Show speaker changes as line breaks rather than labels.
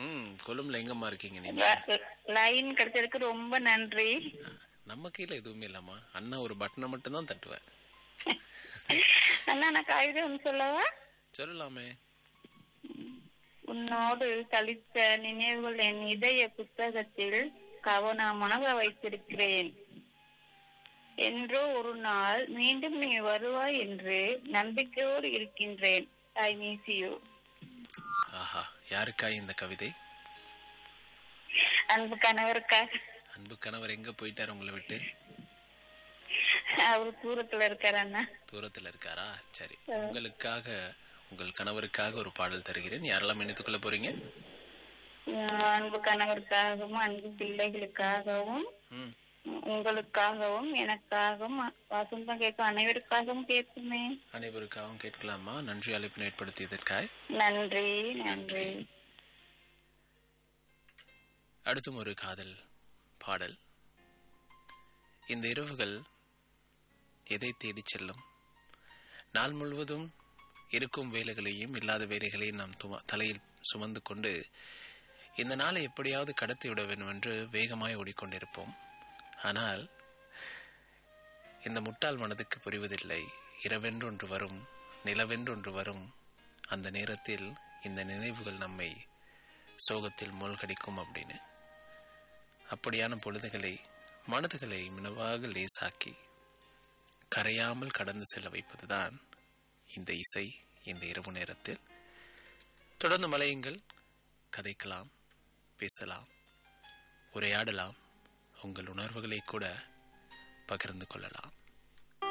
ம் கொழும்புல எங்கம்மா இருக்கீங்க நீங்க
லைன் கிடைச்சதுக்கு ரொம்ப நன்றி
நம்ம கீழே எதுவுமே இல்லம்மா அண்ணா ஒரு பட்டனை மட்டும் தான் தட்டுவேன்
அண்ணா நான் கவிதை ஒன்று சொல்லவா
சொல்லலாமே
உன்னோடு கழித்த நினைவுகள் என் இதய புத்தகத்தில் கவனமாக வைத்திருக்கிறேன் என்றோ ஒரு நாள் மீண்டும் நீ வருவாய் என்று நம்பிக்கையோடு இருக்கின்றேன் ஐ மிஸ் யூ
ஆஹா யாருக்கா இந்த கவிதை
அன்பு கணவருக்காக
அன்பு கணவர் எங்க போயிட்டார் உங்களை விட்டு
அவர் தூரத்துல இருக்காரு அண்ணா
தூரத்துல இருக்காரா சரி உங்களுக்காக உங்கள் கணவருக்காக ஒரு பாடல் தருகிறேன் யாரெல்லாம் இணைத்துக் கொள்ள போறீங்க
அஹ் அன்பு கணவருக்காகவும் அன்பு பிள்ளைகளுக்காகவும்
ம்
உங்களுக்காகவும் எனக்காகவும் வசந்தம் கேட்கும் அனைவருக்காகவும் கேட்குமே
அனைவருக்காகவும் கேட்கலாமா நன்றி அழைப்பினை ஏற்படுத்தியதற்காய்
நன்றி நன்றி
அடுத்தும் ஒரு காதல் பாடல் இந்த இரவுகள் எதை தேடிச் செல்லும் நாள் முழுவதும் இருக்கும் வேலைகளையும் இல்லாத வேலைகளையும் நாம் தும- தலையில் சுமந்து கொண்டு இந்த நாளை எப்படியாவது கடத்தி விட வேண்டும் என்று வேகமாய் ஓடிக்கொண்டிருப்போம் ஆனால் இந்த முட்டாள் மனதுக்கு புரிவதில்லை இரவென்று ஒன்று வரும் நிலவென்று ஒன்று வரும் அந்த நேரத்தில் இந்த நினைவுகள் நம்மை சோகத்தில் மூழ்கடிக்கும் அப்படின்னு அப்படியான பொழுதுகளை மனதுகளை மினவாக லேசாக்கி கரையாமல் கடந்து செல்ல வைப்பதுதான் இந்த இசை இந்த இரவு நேரத்தில் தொடர்ந்து மலையுங்கள் கதைக்கலாம் பேசலாம் உரையாடலாம் உங்கள் உணர்வுகளை கூட பகிர்ந்து கொள்ளலாம்